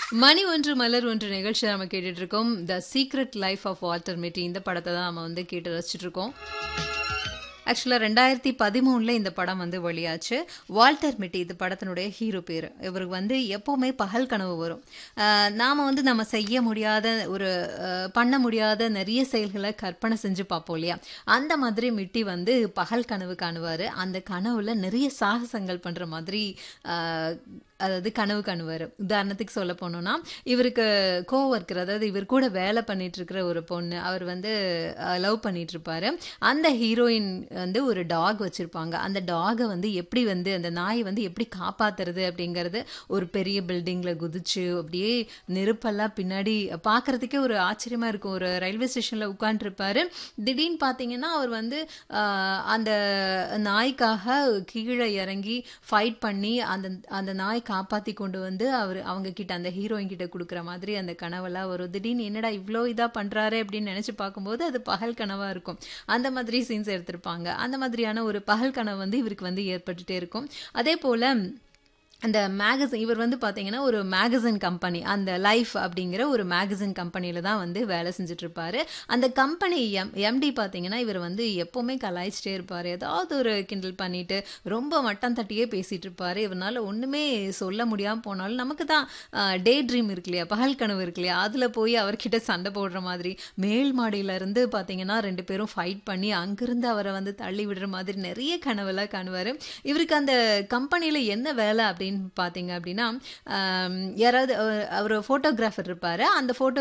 மணி ஒன்று மலர் ஒன்று நிகழ்ச்சி நம்ம கேட்டுட்டு இருக்கோம் the secret life of Walter Mitty இந்த படத்தை தான் நம்ம வந்து கேட்டு ரசிச்சுட்டு இருக்கோம் ஆக்சுவலாக ரெண்டாயிரத்தி பதிமூணில் இந்த படம் வந்து வெளியாச்சு வால்டர் மிட்டி இந்த படத்தினுடைய ஹீரோ பேர் இவருக்கு வந்து எப்போவுமே பகல் கனவு வரும் நாம் வந்து நம்ம செய்ய முடியாத ஒரு அஹ், பண்ண முடியாத நிறைய செயல்களை கற்பனை செஞ்சு பார்ப்போம் இல்லையா அந்த மாதிரி மிட்டி வந்து பகல் கனவு காணுவார் அந்த கனவுல நிறைய சாகசங்கள் பண்ணுற மாதிரி அஹ், அதாவது கனவு காணுவார் உதாரணத்துக்கு சொல்ல போனோம்னா இவருக்கு கோவர்க்கர் அதாவது இவர் கூட வேலை பண்ணிட்டு இருக்கிற ஒரு பொண்ணு அவர் வந்து லவ் பண்ணிட்டு இருப்பாரு அந்த ஹீரோயின் வந்து ஒரு டாக் வச்சிருப்பாங்க அந்த டாகை வந்து எப்படி வந்து அந்த நாயை வந்து எப்படி காப்பாத்துறது அப்படிங்கிறது ஒரு பெரிய பில்டிங்ல குதிச்சு அப்படியே நெருப்பெல்லாம் பின்னாடி பார்க்கறதுக்கே ஒரு ஆச்சரியமா இருக்கும் ஒரு ரயில்வே ஸ்டேஷன்ல உட்காந்துருப்பாரு திடீர்னு பார்த்தீங்கன்னா அவர் வந்து ஆஹ், அந்த நாய்க்காக கீழே இறங்கி ஃபைட் பண்ணி அந்த அந்த நாய் காப்பாத்தி கொண்டு வந்து அவர் அவங்க கிட்ட அந்த ஹீரோயின் கிட்ட கொடுக்குற மாதிரி அந்த கனவெல்லாம் வரும் திடீர்னு என்னடா இவ்வளோ இதா பண்றாரு அப்படின்னு நினைச்சு பார்க்கும்போது அது பகல் கனவா இருக்கும் அந்த மாதிரி சீன்ஸ் எடுத்திருப்பாங்க அந்த மாதிரியான ஒரு பகல் கனவு வந்து இவருக்கு வந்து ஏற்பட்டுட்டே இருக்கும் அதே போல அந்த மேகசின் இவர் வந்து பார்த்தீங்கன்னா ஒரு மேகசின் கம்பெனி அந்த லைஃப் அப்படிங்கிற ஒரு மேகசின் கம்பெனியில் தான் வந்து வேலை செஞ்சுட்டு இருப்பாரு அந்த கம்பெனி எம் எம்டி பார்த்தீங்கன்னா இவர் வந்து எப்போவுமே கலாய்ச்சிட்டே இருப்பார் ஏதாவது ஒரு கிண்டல் பண்ணிட்டு ரொம்ப மட்டம் தட்டியே பேசிட்டு இருப்பாரு இவனால ஒன்றுமே சொல்ல முடியாமல் போனாலும் நமக்கு தான் டே ட்ரீம் இருக்கு இல்லையா பகல் கனவு இருக்கு இல்லையா அதில் போய் அவர்கிட்ட சண்டை போடுற மாதிரி மேல் மாடியில இருந்து பார்த்தீங்கன்னா ரெண்டு பேரும் ஃபைட் பண்ணி அங்கிருந்து அவரை வந்து தள்ளி விடுற மாதிரி நிறைய கனவெல்லாம் காணுவார் இவருக்கு அந்த கம்பெனியில் என்ன வேலை அப்படின்னு பார்த்தீங்க அப்படின்னா ஆம், யாராவது அவர் ஃபோட்டோகிராஃபர் இருப்பார் அந்த ஃபோட்டோ